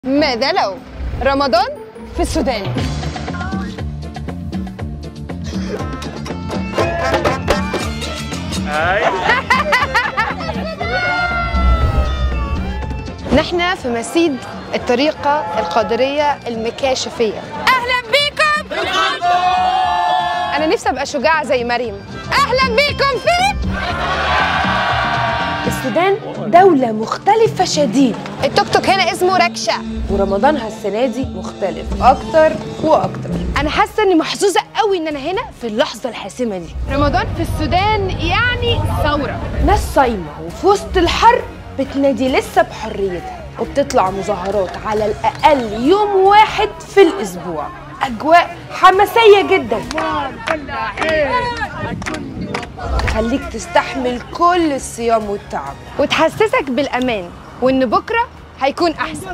ماذا لو رمضان في السودان نحن في مسيد الطريقة القادرية المكاشفية أهلا بيكم أنا نفسي أبقى شجاعة زي مريم أهلا بيكم في السودان دولة مختلفة شديد التوك توك هنا اسمه ركشة ورمضانها السنة دي مختلف أكتر وأكتر أنا حاسة إني محظوظة قوي إن أنا هنا في اللحظة الحاسمة دي رمضان في السودان يعني ثورة ناس صايمة وفي وسط الحر بتنادي لسه بحريتها وبتطلع مظاهرات على الأقل يوم واحد في الأسبوع أجواء حماسية جدا تخليك تستحمل كل الصيام والتعب وتحسسك بالأمان وإن بكرة هيكون أحسن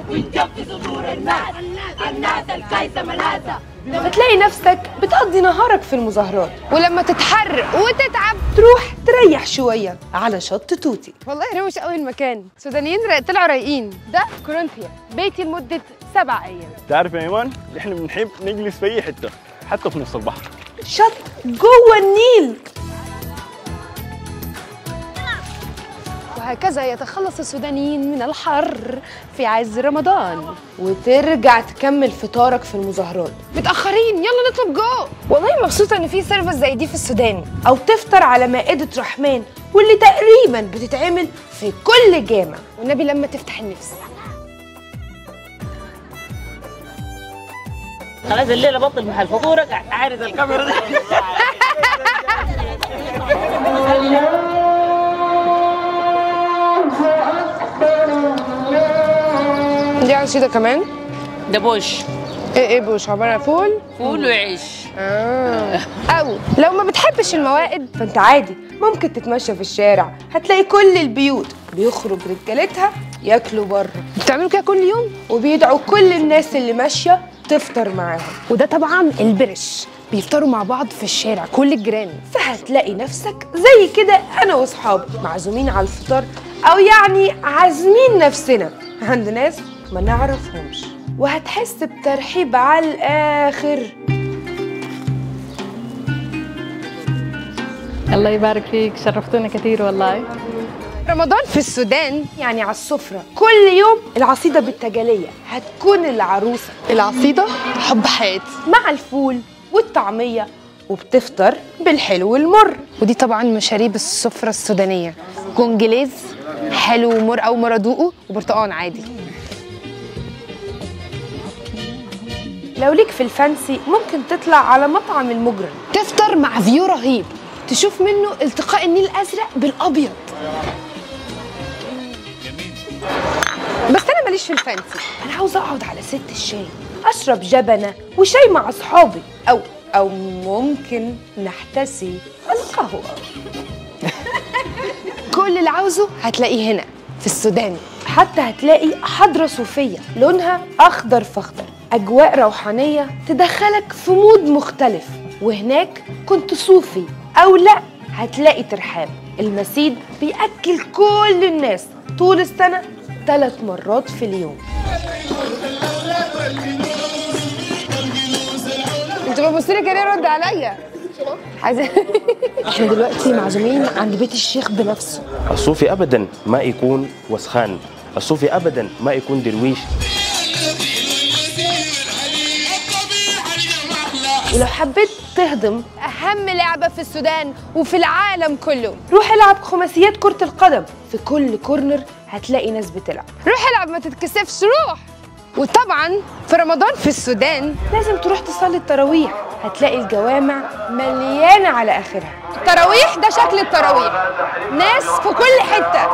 فتلاقي نفسك بتقضي نهارك في المظاهرات ولما تتحرق وتتعب تروح تريح شوية على شط توتي والله روش قوي المكان سودانيين را- طلعوا رايقين ده كورنثيا بيتي لمدة سبع أيام تعرف يا ايمان احنا بنحب نجلس في اي حته حتى في نص البحر شط جوه النيل وهكذا يتخلص السودانيين من الحر في عز رمضان وترجع تكمل فطارك في المظاهرات متأخرين يلا نطلب جو والله مبسوطة إن في سيرفيس زي دي في السودان أو تفطر على مائدة رحمن واللي تقريبا بتتعمل في كل جامع والنبي لما تفتح النفس خلاص الليله بطل محل فطورك عارض الكاميرا دي دي عصيدة كمان ده بوش ايه ايه بوش عبارة عن فول فول وعيش آه. أو لو ما بتحبش الموائد فانت عادي ممكن تتمشى في الشارع هتلاقي كل البيوت بيخرج رجالتها ياكلوا بره بتعملوا كده كل يوم وبيدعوا كل الناس اللي ماشيه تفطر معاهم وده طبعا البرش بيفطروا مع بعض في الشارع كل الجيران فهتلاقي نفسك زي كده انا واصحابي معزومين على الفطار او يعني عازمين نفسنا عند ناس ما نعرفهمش وهتحس بترحيب على الاخر الله يبارك فيك شرفتونا كثير والله رمضان في السودان يعني على السفرة كل يوم العصيدة بالتجالية هتكون العروسة العصيدة حب حياتي مع الفول والطعمية وبتفطر بالحلو والمر ودي طبعا مشاريب السفرة السودانية كونجليز حلو ومر أو مرادوقه وبرتقان عادي لو ليك في الفانسي ممكن تطلع على مطعم المجرم تفطر مع فيو رهيب تشوف منه التقاء النيل الأزرق بالأبيض بس أنا ماليش في الفانسي انا عاوزه اقعد على ست الشاي اشرب جبنه وشاي مع اصحابي او او ممكن نحتسي القهوه كل اللي عاوزه هتلاقيه هنا في السودان حتى هتلاقي حضرة صوفية لونها أخضر فاخضر أجواء روحانية تدخلك في مود مختلف وهناك كنت صوفي أو لأ هتلاقي ترحاب المسيد بيأكل كل الناس طول السنة ثلاث مرات في اليوم انت بتبص لي كده رد عليا عايزه احنا دلوقتي معزومين عند بيت الشيخ بنفسه الصوفي ابدا ما يكون وسخان الصوفي ابدا ما يكون درويش ولو حبيت تهضم اهم لعبه في السودان وفي العالم كله روح العب خماسيات كرة القدم في كل كورنر هتلاقي ناس بتلعب روح العب ما تتكسفش روح وطبعا في رمضان في السودان لازم تروح تصلي التراويح هتلاقي الجوامع مليانة على آخرها التراويح ده شكل التراويح ناس في كل حته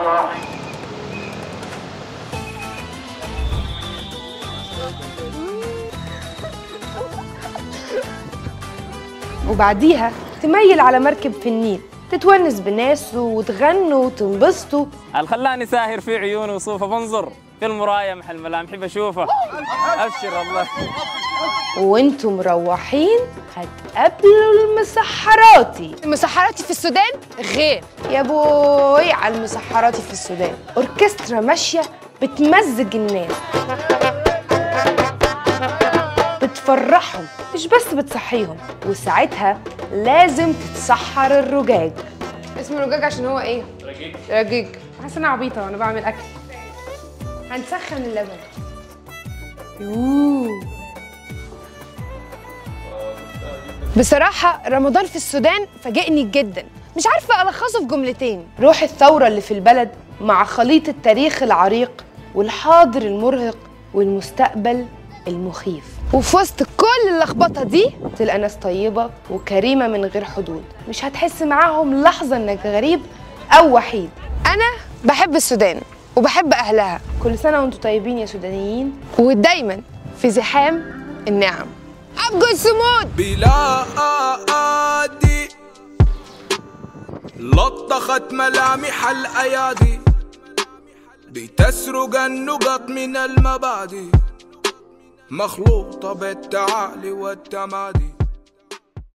وبعديها تميل على مركب في النيل تتونس بناس وتغنوا وتنبسطوا اللي خلاني ساهر في عيوني وصوفه بنظر في المرايه محل ملامحي بشوفه ابشر الله وانتم مروحين هتقابلوا المسحراتي المسحراتي في السودان غير يا بوي على المسحراتي في السودان اوركسترا ماشيه بتمزج الناس بتفرحهم مش بس بتصحيهم وساعتها لازم تتسحر الرجاج اسمه رجاج عشان هو ايه؟ رجيج رجيج حاسه انا عبيطه وانا بعمل اكل هنسخن اللبن يوه. بصراحة رمضان في السودان فاجئني جدا مش عارفة ألخصه في جملتين روح الثورة اللي في البلد مع خليط التاريخ العريق والحاضر المرهق والمستقبل المخيف وفي وسط كل اللخبطة دي تلقى ناس طيبة وكريمة من غير حدود مش هتحس معاهم لحظة انك غريب او وحيد أنا بحب السودان وبحب أهلها كل سنة وانتم طيبين يا سودانيين ودايما في زحام النعم أبقوا السمود بلا آدي لطخت ملامح الأيادي بتسرق النقط من المبادئ مخلوطة بالتعالي والتمادي